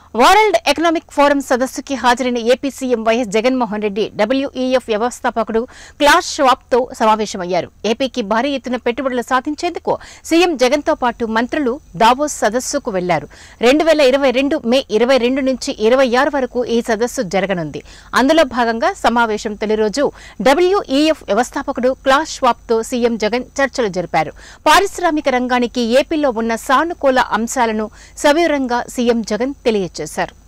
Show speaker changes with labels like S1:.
S1: world economic forum సదస్సుకి హాజరైన AP CM YS Jaganmohan Reddy WEF వ్యవస్థాపకుడు క్లాస్ షవాబ్ తో సమావేశమయ్యారు ఏపీకి భారీ ఎత్తున పెట్టుబడులు సాధించేందుకు సీఎం జగన్ తో పాటు మంత్రులు దావోస్ సదస్సుకు వెళ్లారు రెండు వేల ఇరవై రెండు మే ఇరవై రెండు నుంచి ఇరవై ఆరు వరకు ఈ సదస్సు జరగనుంది అందులో భాగంగా సమావేశం తొలి రోజు డబ్ల్యూఈఎఫ్ వ్యవస్థాపకుడు క్లాస్ షవాబ్ తో సీఎం జగన్ చర్చలు జరిపారు పారిశ్రామిక రంగానికి ఏపీలో ఉన్న సానుకూల అంశాలను సవివరంగా సీఎం జగన్ తెలియజేశారు